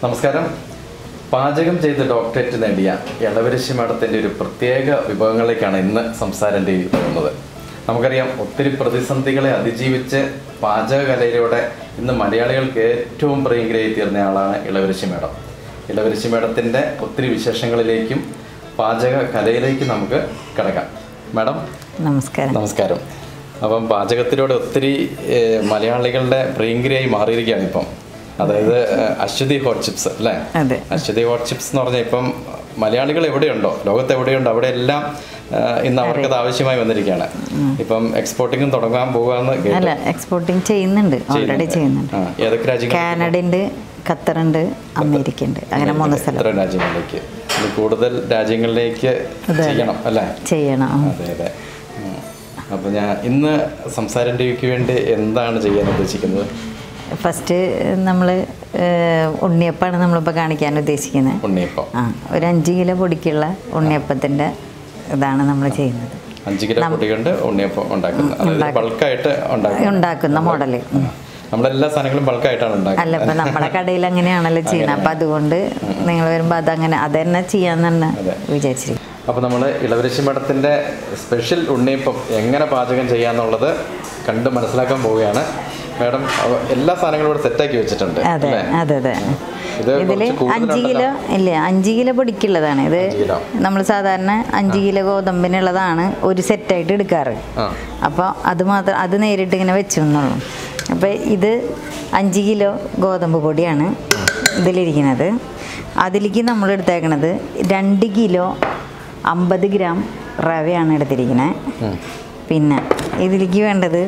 നമസ്കാരം പാചകം ചെയ്ത് ഡോക്ടറേറ്റ് നേടിയ ഇളവരശി മാഡത്തിൻ്റെ ഒരു പ്രത്യേക വിഭവങ്ങളിലേക്കാണ് ഇന്ന് സംസാരം ടി വി പോകുന്നത് നമുക്കറിയാം ഒത്തിരി പ്രതിസന്ധികളെ അതിജീവിച്ച് പാചകകലയിലൂടെ ഇന്ന് മലയാളികൾക്ക് ഏറ്റവും പ്രിയങ്കരയായി തീർന്ന ആളാണ് ഇളവരശി മാഡം ഇളവരശി മാഡത്തിൻ്റെ ഒത്തിരി വിശേഷങ്ങളിലേക്കും പാചക കലയിലേക്കും നമുക്ക് കിടക്കാം മാഡം നമസ്കാരം നമസ്കാരം അപ്പം പാചകത്തിലൂടെ ഒത്തിരി ഏഹ്, മലയാളികളുടെ പ്രിയങ്കരിയായി മാറിയിരിക്കുകയാണ് ഇപ്പം അതായത് ഏഹ്, അശ്വതി ഹോട്ട് ചിപ്സ് അല്ലേ അതെ അശ്വതി ഹോട്ട് ചിപ്സ് എന്ന് പറഞ്ഞാൽ ഇപ്പം മലയാളികൾ എവിടെയുണ്ടോ ലോകത്ത് എവിടെയുണ്ടോ അവിടെ എല്ലാം ഏഹ്, ഇന്ന് അവർക്കത് ആവശ്യമായി വന്നിരിക്കുകയാണ് ഇപ്പം എക്സ്പോർട്ടിങ്ങും തുടങ്ങാൻ പോകാന്ന് കേട്ടു അല്ല എക്സ്പോർട്ടിങ് ചെയ്യുന്നുണ്ട് ഓൾറെഡി ചെയ്യുന്നുണ്ട് ആ, ഏതൊക്കെ രാജ്യങ്ങൾ കാനഡ ഉണ്ട് ഖത്തറുണ്ട് അമേരിക്ക ഉണ്ട് അങ്ങനെ മൂന്ന് സ്ഥലം എത്ര രാജ്യങ്ങളിലേക്ക് ഇത് കൂടുതൽ രാജ്യങ്ങളിലേക്ക് ചെയ്യണം അല്ലേ ചെയ്യണം ഉം. അതെ അതെ ഉം. അപ്പോൾ ഞാൻ ഇന്ന് സംസാരം ടിവിക്ക് വേണ്ടി എന്താണ് ചെയ്യാൻ ഉദ്ദേശിക്കുന്നത് ഫസ്റ്റ് നമ്മൾ ഉണ്ണിയപ്പമാണ് നമ്മളിപ്പോൾ കാണിക്കാൻ ഉദ്ദേശിക്കുന്നത് ഉണ്ണിയപ്പം ആ ഒരു അഞ്ച് കിലോ പൊടിക്കുള്ള ഉണ്ണിയപ്പത്തിൻ്റെ ഇതാണ് നമ്മൾ ചെയ്യുന്നത് അഞ്ച് കിലോ പൊടി കൊണ്ട് ഉണ്ണിയപ്പം ഉണ്ടാക്കുന്നത് അതായത് ബൾക്കായിട്ട് ഉണ്ടാക്കുന്നത് ഉണ്ടാക്കുന്ന മോഡൽ നമ്മളെല്ലാ സാധനങ്ങളും ബൾക്കായിട്ടാണ് അല്ല ഉണ്ടാക്കുന്നത് ഇപ്പം നമ്മുടെ കടയിൽ അങ്ങനെയാണല്ലോ ചെയ്യുന്നത് അപ്പം അതുകൊണ്ട് നിങ്ങൾ വരുമ്പോൾ അതങ്ങനെ അതന്നെ ചെയ്യാന്ന് തന്നെ വിചാരിച്ചിരിക്കും അപ്പോൾ നമ്മൾ ഇളവരശി മഠത്തിൻ്റെ സ്പെഷ്യൽ ഉണ്ണിയപ്പം എങ്ങനെ പാചകം ചെയ്യാന്നുള്ളത് കണ്ട് മനസ്സിലാക്കാൻ പോവുകയാണ് മാഡം അവ- എല്ലാ സാധനങ്ങളും ഇവിടെ സെറ്റാക്കി വെച്ചിട്ടുണ്ട് അതെ അല്ലേ? അതെ അതെ ഇത് ഇതിൽ കുറച്ച് അഞ്ച് കിലോ കൂടുതലുണ്ടല്ലോ ഇല്ല അഞ്ച് കിലോ പൊടിക്കുള്ളതാണ് ഇത് അഞ്ച് കിലോ. നമ്മൾ സാധാരണ അഞ്ച് കിലോ ഗോതമ്പിനുള്ളതാണ് ഒരു സെറ്റായിട്ട് എടുക്കാറ് ആ അപ്പോൾ അത് മാത്രം അത് നേരിട്ട് ഇങ്ങനെ വെച്ചു എന്നുള്ളൂ അപ്പോൾ ഇത് അഞ്ച് കിലോ ഗോതമ്പ് പൊടിയാണ് ഇതിലിരിക്കുന്നത് അതിലേക്ക് നമ്മൾ എടുത്തേക്കണത് രണ്ട് കിലോ അമ്പത് ഗ്രാം റവയാണ് എടുത്തിരിക്കുന്നത് ഉം. പിന്നെ ഇതിലേക്ക് വേണ്ടത്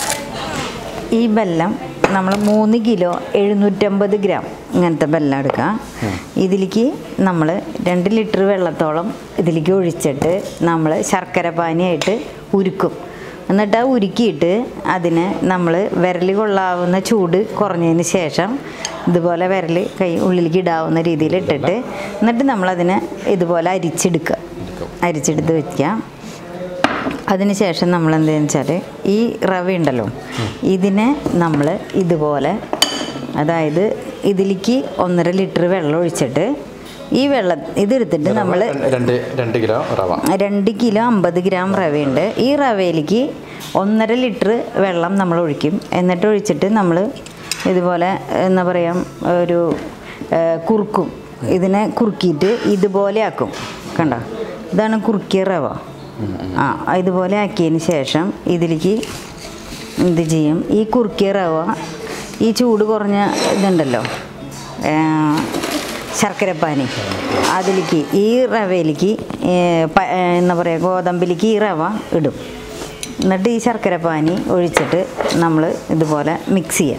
ഈ ബെല്ലം നമ്മൾ മൂന്ന് കിലോ എഴുന്നൂറ്റമ്പത് ഗ്രാം ഇങ്ങനത്തെ ബെല്ലം എടുക്കാം ഇതിലേക്ക് നമ്മൾ രണ്ട് ലിറ്റർ വെള്ളത്തോളം ഇതിലേക്ക് ഒഴിച്ചിട്ട് നമ്മൾ ശർക്കര പാനിയായിട്ട് ഉരുക്കും എന്നിട്ട് ആ ഉരുക്കിയിട്ട് അതിന് നമ്മൾ വിരൽ കൊള്ളാവുന്ന ചൂട് കുറഞ്ഞതിന് ശേഷം ഇതുപോലെ വിരൽ കൈ ഉള്ളിലേക്ക് ഇടാവുന്ന രീതിയിൽ ഇട്ടിട്ട് എന്നിട്ട് നമ്മളതിനെ ഇതുപോലെ അരിച്ചെടുക്കുക അരിച്ചെടുത്ത് വയ്ക്കുക അതിനുശേഷം നമ്മൾ എന്താണെന്ന് വെച്ചാൽ ഈ റവ ഉണ്ടല്ലോ ഇതിനെ നമ്മൾ ഇതുപോലെ അതായത് ഇതിലേക്ക് ഒന്നര ലിറ്റർ വെള്ളം ഒഴിച്ചിട്ട് ഈ വെള്ളം ഇതെടുത്തിട്ട് നമ്മൾ രണ്ട് രണ്ട് കിലോ റവ രണ്ട് കിലോ അമ്പത് ഗ്രാം റവയുണ്ട് ഈ റവയിലേക്ക് ഒന്നര ലിറ്റർ വെള്ളം നമ്മൾ ഒഴിക്കും എന്നിട്ട് ഒഴിച്ചിട്ട് നമ്മൾ ഇതുപോലെ എന്താ പറയുക ഒരു ഏ, കുറുക്കും ഇതിനെ കുറുക്കിയിട്ട് ഇതുപോലെ ആക്കും കണ്ടോ ഇതാണ് കുറുക്കിയ റവ ആ ഇതുപോലെ ആക്കിയതിന് ശേഷം ഇതിലേക്ക് എന്ത് ചെയ്യും ഈ കുറുക്കിയ റവ ഈ ചൂട് കുറഞ്ഞ ഇതുണ്ടല്ലോ ഏ, ശർക്കരപ്പാനി അതിലേക്ക് ഈ റവയിലേക്ക് ഏ, പ- ഏ, എന്താ പറയുക ഗോതമ്പിലേക്ക് ഈ റവ ഇടും എന്നിട്ട് ഈ ശർക്കരപ്പാനി ഒഴിച്ചിട്ട് നമ്മൾ ഇതുപോലെ മിക്സ് ചെയ്യാം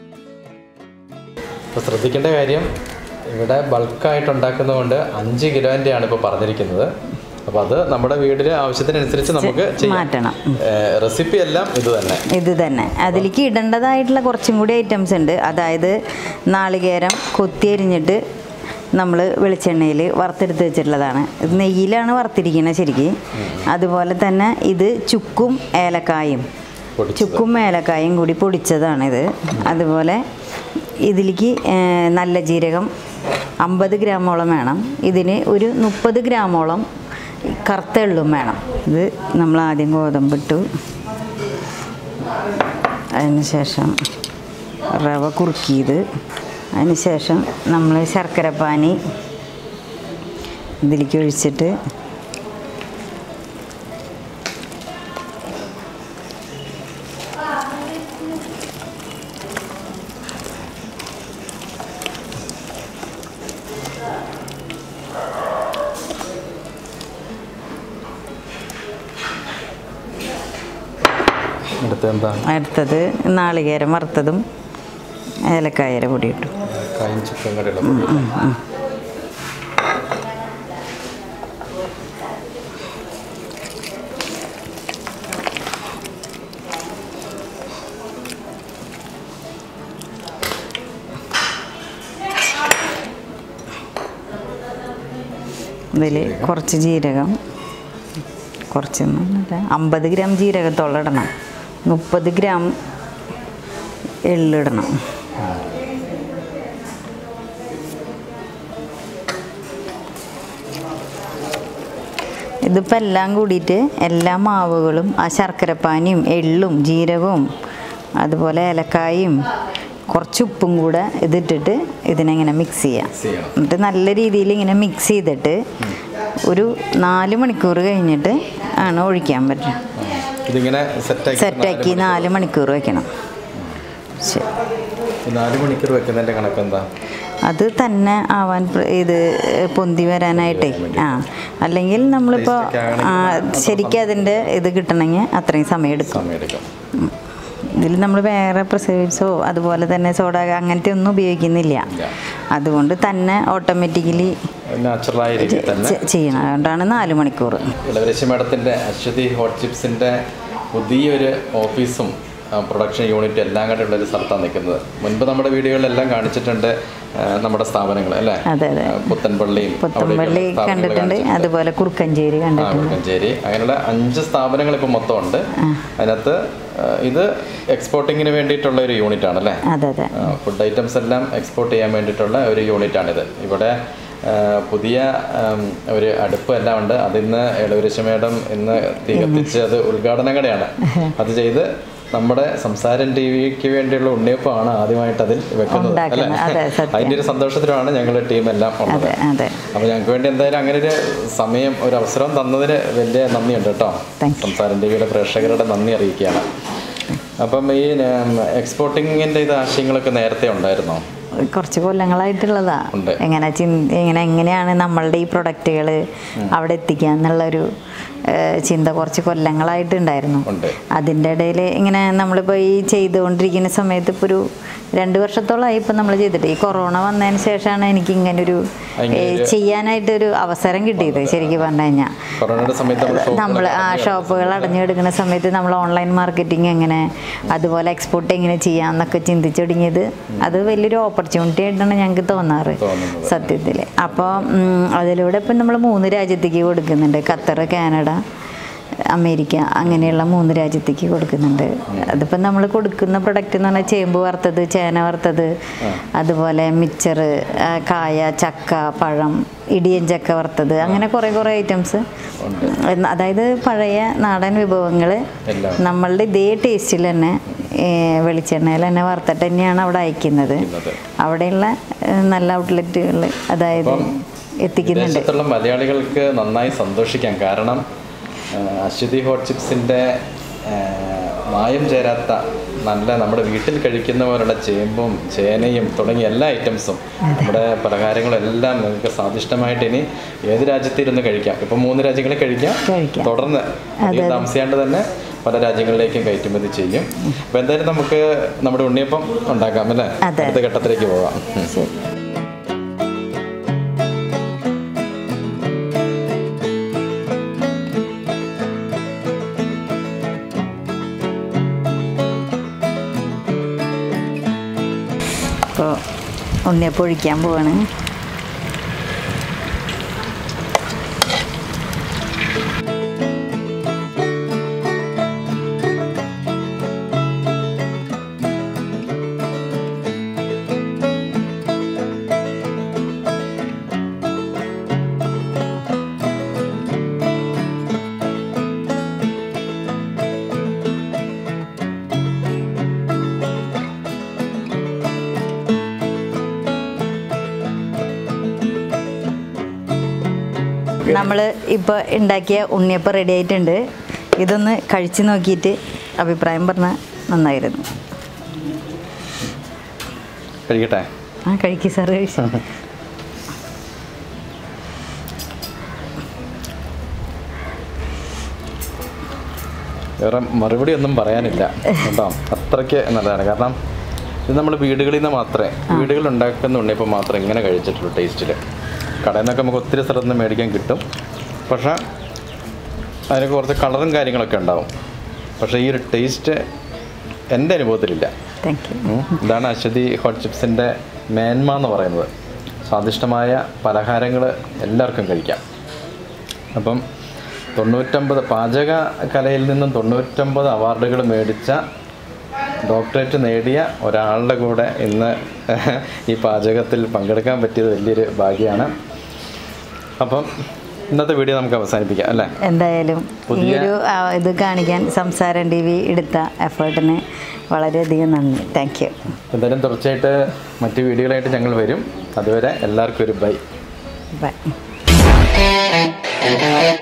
അപ്പോൾ ശ്രദ്ധിക്കേണ്ട കാര്യം ഇവിടെ ബൾക്കായിട്ട് ഉണ്ടാക്കുന്നതുകൊണ്ട് അഞ്ച് കിലോൻ്റെയാണ് ഇപ്പോൾ പറഞ്ഞിരിക്കുന്നത് അപ്പോൾ അത് നമ്മുടെ വീടിന് ആവശ്യത്തിനനുസരിച്ച് നമുക്ക് ചെയ്യാം മാറ്റണം ഉം. റെസിപ്പി എല്ലാം ഇത് തന്നെ ഇത് തന്നെ അതിലേക്ക് ഇടേണ്ടതായിട്ടുള്ള കുറച്ചും കൂടി ഐറ്റംസ് ഉണ്ട് അതായത് നാളികേരം കൊത്തി അരിഞ്ഞിട്ട് നമ്മൾ വെളിച്ചെണ്ണയിൽ വറുത്തെടുത്ത് വെച്ചിട്ടുള്ളതാണ് ഇത് നെയ്യിലാണ് വറുത്തിരിക്കുന്നത് ശരിക്കും അതുപോലെ തന്നെ ഇത് ചുക്കും ഏലക്കായും പൊടിച്ചത്. ചുക്കും ഏലക്കായും കൂടി പൊടിച്ചതാണിത് അതുപോലെ ഇതിലേക്ക് ഏർ, നല്ല ജീരകം അമ്പത് ഗ്രാമോളം വേണം ഇതിന് ഒരു മുപ്പത് ഗ്രാമോളം കറുത്ത എള്ളും വേണം ഇത് നമ്മൾ ആദ്യം ഗോതമ്പിട്ടു അതിന് ശേഷം റവ കുറുക്കിയത് അതിന് ശേഷം നമ്മൾ ശർക്കരപ്പാനി ഇതിലേക്ക് ഒഴിച്ചിട്ട് അടുത്ത് എന്താ അടുത്തത് നാളികേരം വറുത്തതും ഏലക്കായര പൊടി ഇട്ടു കായും ചിക്കൻ കറിയുള്ള പൊടി. ഇതിൽ കുറച്ച് ജീരകം കുറച്ച് അമ്പത് ഗ്രാം ജീരകത്തോളം ഇടണം മുപ്പത് ഗ്രാം എള്ളിടണം ഇതിപ്പോൾ എല്ലാം കൂടിയിട്ട് എല്ലാ മാവുകളും ആ ശർക്കരപ്പാനിയും എള്ളും ജീരകവും അതുപോലെ ഏലക്കായും കുറച്ച് ഉപ്പും കൂടെ ഇതിട്ടിട്ട് ഇതിനെങ്ങനെ മിക്സ് ചെയ്യാം മിക്സ് ചെയ്യണം എന്നിട്ട് നല്ല രീതിയിൽ ഇങ്ങനെ മിക്സ് ചെയ്തിട്ട് ഒരു നാല് മണിക്കൂർ കഴിഞ്ഞിട്ട് ആണ് ഒഴിക്കാൻ പറ്റുക ഇതിങ്ങനെ സെറ്റാക്കി സെറ്റാക്കി നാല് മണിക്കൂർ വെക്കണം ശരി നാല് മണിക്കൂർ വെക്കുന്നതിന്റെ കണക്ക് എന്താ അത് തന്നെ ആവാൻ പ്ര- ഇത് പൊന്തി വരാനായിട്ടേ ആ അല്ലെങ്കിൽ നമ്മളിപ്പോൾ Taste ഒക്കെ ആണെങ്കിൽ ശരിക്കും അതിൻ്റെ ഇത് കിട്ടണമെങ്കിൽ അത്രയും സമയം എടുക്കും സമയമെടുക്കും ഇതിൽ നമ്മൾ വേറെ പ്രിസർവേറ്റ്സോ അതുപോലെ തന്നെ സോഡ അങ്ങനത്തെ ഒന്നും ഉപയോഗിക്കുന്നില്ല ഇല്ല. അതുകൊണ്ട് തന്നെ ഓട്ടോമാറ്റിക്കലി നാച്ചുറലായ രീതിയിൽ തന്നെ ചെയ്യണം അതുകൊണ്ടാണ് നാല് മണിക്കൂർ ഇളവരശി മേഡത്തിൻ്റെ അശ്വതി ഹോട്ട് ചിപ്സിൻ്റെ പുതിയൊരു ഓഫീസും പ്രൊഡക്ഷൻ യൂണിറ്റ് എല്ലാം കൂടെ ഉള്ള ഒരു സ്ഥലത്താണ് നിൽക്കുന്നത് മുൻപ് നമ്മുടെ വീഡിയോകളിലെല്ലാം കാണിച്ചിട്ടുണ്ട് ആ, നമ്മുടെ സ്ഥാപനങ്ങൾ അല്ലേ അതെ അതെ ആ, പുത്തൻപള്ളിയും പുത്തമ്പള്ളി അവിടെയൊക്കെയുള്ള സ്ഥാപനങ്ങൾ കണ്ടിട്ടുണ്ട് കാണിച്ചിട്ടുണ്ട്. അതുപോലെ കുറുക്കഞ്ചേരി ആ, കണ്ടിട്ടുണ്ട് വടക്കഞ്ചേരി അങ്ങനെയുള്ള അഞ്ച് സ്ഥാപനങ്ങൾ ഇപ്പോൾ മൊത്തം ഉണ്ട് അതിനകത്ത് ആ, ഇത് എക്സ്പോർട്ടിങ്ങിന് വേണ്ടിയിട്ടുള്ള ഒരു യൂണിറ്റ് ആണല്ലേ അതെ അതെ ഫുഡ് ഐറ്റംസ് എല്ലാം എക്സ്പോർട്ട് ചെയ്യാൻ വേണ്ടിയിട്ടുള്ള ഒരു യൂണിറ്റാണിത് ഇവിടെ ആ, പുതിയ ആം, ഒരു അടുപ്പ് എല്ലാം ഉണ്ട് അതിന്ന് എളവരിശ മേഡം ഇന്ന് തീ കത്തിച്ച് അത് ഉദ്ഘാടനം കടയാണ് അത് ചെയ്ത് നമ്മുടെ സംസാരം ടി വിക്ക് വേണ്ടിയുള്ള ഉണ്ണിയപ്പമാണ് ആദ്യമായിട്ട് അതിൽ വെക്കുന്നത് അല്ലേ ഉണ്ടാക്കുന്നത്. അതെ, സത്യം. അതിൻ്റെ ഒരു സന്തോഷത്തിലാണ് ഞങ്ങളുടെ ടീം എല്ലാം ഉള്ളത് അതെ അതെ അപ്പോൾ ഞങ്ങൾക്ക് വേണ്ടി എന്തായാലും അങ്ങനെ ഒരു സമയം ഒരു അവസരം തന്നതിന് വലിയ നന്ദിയുണ്ട് കേട്ടോ Thank you. സംസാരം ടി വിയുടെ പ്രേക്ഷകരുടെ നന്ദി അറിയിക്കുകയാണ് അപ്പം ഈ എക്സ്പോർട്ടിങ്ങിൻ്റെ ഇത് ആശയങ്ങളൊക്കെ നേരത്തെ ഉണ്ടായിരുന്നോ കുറച്ച് കൊല്ലങ്ങളായിട്ടുള്ളതാ ഉണ്ട്. എങ്ങനെ ചിന്ത എങ്ങനെ എങ്ങനെയാണ് നമ്മളുടെ ഈ പ്രൊഡക്റ്റുകൾ അവിടെ എത്തിക്കുക എന്നുള്ളൊരു ഏഹ്, ചിന്ത കുറച്ച് കൊല്ലങ്ങളായിട്ടുണ്ടായിരുന്നു ഉണ്ട് അതിൻ്റെ ഇടയിൽ ഇങ്ങനെ നമ്മളിപ്പോൾ ഈ ചെയ്തുകൊണ്ടിരിക്കുന്ന സമയത്ത് ഇപ്പോൾ ഒരു രണ്ട് വർഷത്തോളമായി ഇപ്പം നമ്മൾ ചെയ്തിട്ട് ഈ കൊറോണ വന്നതിന് ശേഷമാണ് എനിക്ക് ഇങ്ങനൊരു അങ്ങനെ ഏഹ്, ചെയ്യാനായിട്ടൊരു അവസരം കിട്ടിയത് ശരിക്കും പറഞ്ഞു കഴിഞ്ഞാൽ കൊറോണയുടെ സമയത്ത് നമ്മൾ നമ്മൾ ആ ഷോപ്പുകൾ അടഞ്ഞു കിടക്കുന്ന സമയത്ത് നമ്മൾ ഓൺലൈൻ മാർക്കറ്റിംഗ് എങ്ങനെ അതുപോലെ എക്സ്പോർട്ട് എങ്ങനെ ചെയ്യാം എന്നൊക്കെ ചിന്തിച്ചു തുടങ്ങിയത് അത് വലിയൊരു ഓപ്പർച്യൂണിറ്റി ആയിട്ടാണ് ഞങ്ങൾക്ക് തോന്നാറ് തോന്നുന്നത്. സത്യത്തിൽ അപ്പോൾ അതിലൂടെ ഇപ്പം നമ്മൾ മൂന്ന് രാജ്യത്തേക്ക് കൊടുക്കുന്നുണ്ട് ഖത്തർ കാനഡ അമേരിക്ക അങ്ങനെയുള്ള മൂന്ന് രാജ്യത്തേക്ക് കൊടുക്കുന്നുണ്ട് അതിപ്പം നമ്മൾ കൊടുക്കുന്ന പ്രൊഡക്റ്റ് എന്ന് പറഞ്ഞാൽ ചേമ്പ് വറുത്തത് ചേന വറുത്തത് അതുപോലെ മിച്ചർ കായ ചക്ക പഴം ഇടിയൻ ചക്ക വറുത്തത് അങ്ങനെ കുറേ കുറേ ഐറ്റംസ് അതായത് പഴയ നാടൻ വിഭവങ്ങൾ എല്ലാം നമ്മളുടെ ഇതേ ടേസ്റ്റിൽ തന്നെ വെളിച്ചെണ്ണയിൽ തന്നെ വറുത്തിട്ട് തന്നെയാണ് അവിടെ അയക്കുന്നത് ഇന്നത്. അവിടെയുള്ള ഏഹ്, നല്ല ഔട്ട്ലെറ്റുകൾ അതായത് അപ്പം എത്തിക്കുന്നുണ്ട് വിദേശത്തുള്ള മലയാളികൾക്ക് നന്നായി സന്തോഷിക്കാം കാരണം ആ, അശ്വതി ഹോട്ട് ചിപ്സിൻ്റെ ആ, മായം ചേരാത്ത നല്ല നമ്മുടെ വീട്ടിൽ കഴിക്കുന്ന പോലുള്ള ചേമ്പും ചേനയും തുടങ്ങിയ എല്ലാ ഐറ്റംസും നമ്മുടെ പലഹാരങ്ങളും എല്ലാം നിങ്ങൾക്ക് സ്വാദിഷ്ടമായിട്ട് ഇനി ഏത് രാജ്യത്തിരുന്ന് കഴിക്കാം ഇപ്പം മൂന്ന് രാജ്യങ്ങളിൽ കഴിക്കാം കഴിക്കാം. തുടർന്ന് അധികം താമസിയാണ്ട് തന്നെ പല രാജ്യങ്ങളിലേക്കും കയറ്റുമതി ചെയ്യും അപ്പോൾ എന്തായാലും നമുക്ക് നമ്മുടെ ഉണ്ണിയപ്പം ഉണ്ടാക്കാം അല്ലേ അതെ. അടുത്ത ഘട്ടത്തിലേക്ക് പോകാം ഉം. ശരി ഇപ്പോൾ ഉണ്ണിയപ്പം ഒഴിക്കാൻ പോവാണ് നമ്മൾ ഇപ്പോൾ ഉണ്ടാക്കിയ ഉണ്ണിയപ്പം റെഡി ആയിട്ടുണ്ട് ഇതൊന്ന് കഴിച്ച് നോക്കിയിട്ട് അഭിപ്രായം പറഞ്ഞാൽ നന്നായിരുന്നു കഴിക്കട്ടെ ആ കഴിക്കും സാർ കഴിച്ചു വേറെ മറുപടി ഒന്നും പറയാനില്ല കേട്ടോ അത്രയ്ക്ക് നല്ലതാണ് കാരണം ഇത് നമ്മൾ വീടുകളിൽ നിന്ന് മാത്രമേ വീടുകളിൽ ഉണ്ടാക്കുന്ന ഉണ്ണിയപ്പം മാത്രമേ ഇങ്ങനെ കഴിച്ചിട്ടുള്ളൂ ടേസ്റ്റിൽ കടയിൽ നിന്നൊക്കെ നമുക്ക് ഒത്തിരി സ്ഥലത്ത് നിന്ന് മേടിക്കാൻ കിട്ടും പക്ഷേ അതിനൊക്കെ കുറച്ച് കളറും കാര്യങ്ങളൊക്കെ ഉണ്ടാവും പക്ഷേ ഈ ഒരു ടേസ്റ്റ് എൻ്റെ അനുഭവത്തിലില്ല താങ്ക് യു ഉം. ഇതാണ് അശ്വതി ഹോട്ട് ചിപ്സിൻ്റെ മേന്മ എന്ന് പറയുന്നത് സ്വാദിഷ്ടമായ പലഹാരങ്ങൾ എല്ലാവർക്കും കഴിക്കാം അപ്പം തൊണ്ണൂറ്റമ്പത് പാചക കലയിൽ നിന്നും തൊണ്ണൂറ്റമ്പത് അവാർഡുകൾ മേടിച്ച ഡോക്ടറേറ്റ് നേടിയ ഒരാളുടെ കൂടെ ഇന്ന് ഈ പാചകത്തിൽ പങ്കെടുക്കാൻ പറ്റിയത് വലിയൊരു ഭാഗ്യമാണ് അപ്പം ഇന്നത്തെ വീഡിയോ നമുക്ക് അവസാനിപ്പിക്കാം അല്ലേ എന്തായാലും ഈ പുതിയ- ഒരു ആ, ഇത് കാണിക്കാൻ സംസാരം ടി വി എടുത്ത എഫേർട്ടിന് വളരെയധികം നന്ദി താങ്ക് യു എന്തായാലും തീർച്ചയായിട്ട് മറ്റു വീഡിയോകളായിട്ട് ഞങ്ങൾ വരും അതുവരെ എല്ലാവർക്കും ഒരു ബൈ ബൈ